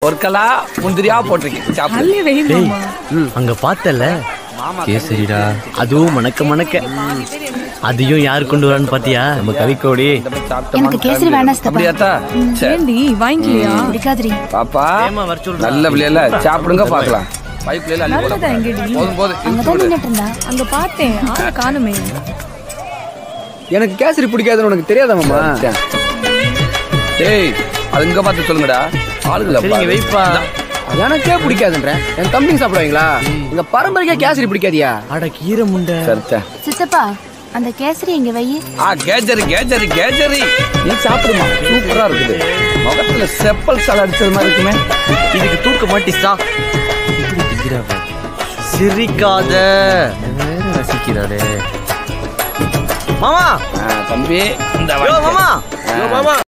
பொற்களா முந்திரியா போட்டிருக்கேன் சாப்பிடு அள்ளி வை டேய் மாமா அங்க பார்த்தல மாமா கேசரிடா அதுவும் மணக்க மணக்க அதையும் யார் கொண்டு வரான்னு பாத்தியா நம்ம கவிக்கோடி இந்த மாதிரி சாப்பிட்டோமா? எனக்கு கேசரி வேணாம் சித்தப்பா. அப்படியாத்தா சரி ஏண்டி வாங்கிக்கலையா பிடிக்காதுரி பாப்பா ஏம்மா வர சொல்றா? நல்ல விளையல சாப்பிடுங்க பாக்கலாம் பைப்ல அள்ளி போட நல்லதா எங்கடி போதும் போதும் இழுத்து அங்கதான் விடு. நின்னுட்டு இருந்தா அங்க பார்த்தேன் ஆளை காணுமே எனக்கு கேசரி பிடிக்காதுன்னு உனக்கு தெரியாதா மாமா சரி. டேய் அது இங்க பார்த்து சொல்லுங்கடா ஆளுங்கள சரிங்க வைப்பா எனக்கே பிடிக்காதுன்றேன் என் தம்பிங்க சாப்பிடுவாங்களா எங்க பரம்பரைக்கே கேசரி பிடிக்காதியா அட கீரை முண்டை சரிச்சா சித்தப்பா அந்த கேசரி இங்க வை ஆ கேஜரி கேஜரி கேஜரி நீ சாப்பிடுமா சூப்பரா இருக்குது முகத்துல செப்பல் சால் அடிச்சது மாதிரி இருக்குமே இதுக்கு தூக்க மாட்டிஸ்டா சிரிக்காத வேற ரசிக்கிறானே மாமா ஆ, தம்பி இந்த யோ மாமா யோ மாமா